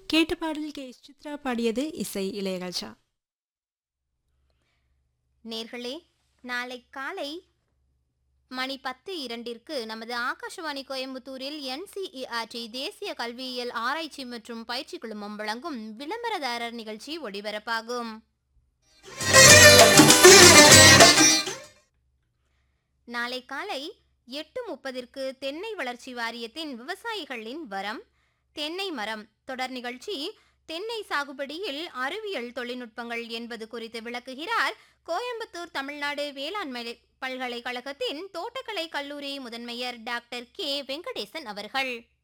கேட்ட பாடல் K S Chitra பாடியது இசை இளையராஜா நேர்களே நாளை காலை மணி பத்து இரண்டிற்கு நமது ஆகாஷவாணி கோயம்புத்தூரில் என்சிஇஆர்டி தேசிய கல்வியியல் ஆராய்ச்சி மற்றும் பயிற்சி குழுமம் வழங்கும் விளம்பரதாரர் நிகழ்ச்சி ஒளிபரப்பாகும் நாளை காலை எட்டு முப்பதிற்கு தென்னை வளர்ச்சி வாரியத்தின் விவசாயிகளின் வரம் தென்னை மரம் தொடர் நிகழ்ச்சி தென்னை சாகுபடியில் அறிவியல் தொழில்நுட்பங்கள் என்பது குறித்து விளக்குகிறார் கோயம்புத்தூர் தமிழ்நாடு வேளாண்மை பல்கலைக்கழகத்தின் தோட்டக்கலை கல்லூரி முதன்மையர் டாக்டர் கே வெங்கடேசன் அவர்கள்